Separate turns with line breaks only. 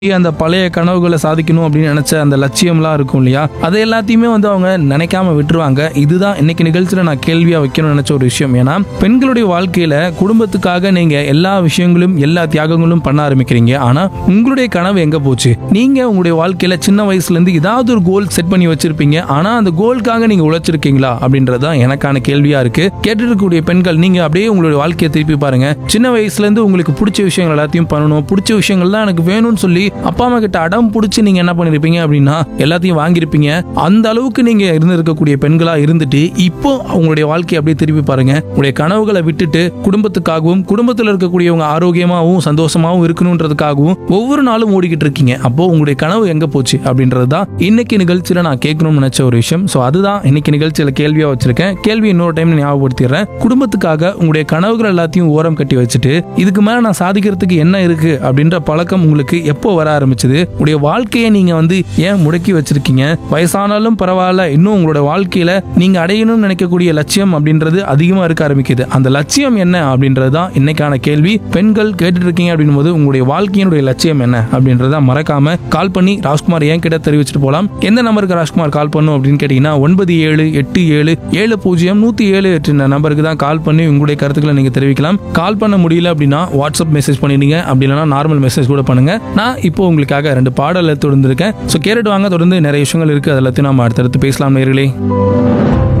அந்த பழைய கனவுகளை சாதிக்கணும் அப்படின்னு நினைச்ச அந்த லட்சியம்லாம் இருக்கும் இல்லையா அதை எல்லாத்தையுமே வந்து அவங்க நினைக்காம விட்டுருவாங்க இதுதான் இன்னைக்கு நிகழ்ச்சியில நான் கேள்வியா வைக்கணும்னு நினைச்ச ஒரு விஷயம் ஏன்னா பெண்களுடைய வாழ்க்கையில குடும்பத்துக்காக நீங்க எல்லா விஷயங்களும் எல்லா தியாகங்களும் பண்ண ஆரம்பிக்கிறீங்க ஆனா உங்களுடைய கனவு எங்க போச்சு நீங்க உங்களுடைய வாழ்க்கையில சின்ன வயசுல இருந்து ஏதாவது ஒரு கோல் செட் பண்ணி வச்சிருப்பீங்க ஆனா அந்த கோலுக்காக நீங்க உழைச்சிருக்கீங்களா அப்படின்றது தான் எனக்கான கேள்வியா இருக்கு கேட்டுட்டு இருக்கக்கூடிய பெண்கள் நீங்க அப்படியே உங்களுடைய வாழ்க்கையை திருப்பி பாருங்க சின்ன வயசுல இருந்து உங்களுக்கு பிடிச்ச விஷயங்கள் எல்லாத்தையும் பண்ணணும் பிடிச்ச விஷயங்கள் தான் எனக்கு வேணும்னு சொல்லி அப்பா அம்மா கிட்ட அடம் பிடிச்சி நீங்க என்ன பண்ணிருப்பீங்க அப்படின்னா எல்லாத்தையும் வாங்கியிருப்பீங்க அந்த அளவுக்கு நீங்க இருந்திருக்கக்கூடிய பெண்களா இருந்துட்டு இப்போ உங்களுடைய வாழ்க்கையை அப்படியே திருப்பி பாருங்க உங்களுடைய கனவுகளை விட்டுட்டு குடும்பத்துக்காகவும் குடும்பத்தில் இருக்கக்கூடியவங்க ஆரோக்கியமாகவும் சந்தோஷமாகவும் இருக்கணுன்றதுக்காகவும் ஒவ்வொரு நாளும் ஓடிக்கிட்டு இருக்கீங்க அப்போ உங்களுடைய கனவு எங்க போச்சு அப்படின்றது தான் இன்னைக்கு நிகழ்ச்சியில நான் கேட்கணும்னு நினைச்ச ஒரு விஷயம் ஸோ அதுதான் இன்னைக்கு நிகழ்ச்சியில கேள்வியா வச்சிருக்கேன் கேள்வி இன்னொரு டைம் ஞாபகப்படுத்திடுறேன் குடும்பத்துக்காக உங்களுடைய கனவுகள் எல்லாத்தையும் ஓரம் கட்டி வச்சுட்டு இதுக்கு மேல நான் சாதிக்கிறதுக்கு என்ன இருக்கு அப்படின்ற பழக்கம் உங்களுக்கு எப்போ வர ஆரம்பிச்சது உங்களுடைய வாழ்க்கையை நீங்க வந்து ஏன் முடக்கி வச்சிருக்கீங்க வயசானாலும் பரவாயில்ல இன்னும் உங்களோட வாழ்க்கையில நீங்க அடையணும்னு நினைக்கக்கூடிய லட்சியம் அப்படின்றது அதிகமா இருக்க ஆரம்பிக்குது அந்த லட்சியம் என்ன அப்படின்றது தான் இன்னைக்கான கேள்வி பெண்கள் கேட்டுட்டு இருக்கீங்க அப்படின்னும் போது உங்களுடைய வாழ்க்கையினுடைய லட்சியம் என்ன அப்படின்றத மறக்காம கால் பண்ணி ராஜ்குமார் என் கிட்ட தெரிவிச்சிட்டு போலாம் எந்த நம்பருக்கு ராஜ்குமார் கால் பண்ணும் அப்படின்னு கேட்டீங்கன்னா ஒன்பது ஏழு எட்டு ஏழு ஏழு பூஜ்ஜியம் நூத்தி ஏழு எட்டு நம்பருக்கு தான் கால் பண்ணி உங்களுடைய கருத்துக்களை நீங்க தெரிவிக்கலாம் கால் பண்ண முடியல அப்படின்னா வாட்ஸ்அப் மெசேஜ் பண்ணிடுங்க அப்படி இல்லைன்னா நார்மல் மெசேஜ் கூட பண்ணுங்க நான் இப்போ உங்களுக்காக ரெண்டு பாடலை தொடர்ந்துருக்கேன் ஸோ கேட்டுட்டு வாங்க தொடர்ந்து நிறைய விஷயங்கள் இருக்கு அதை எல்லாத்தையும் நம்ம அடுத்தடுத்து பேசலாம் நேர்களே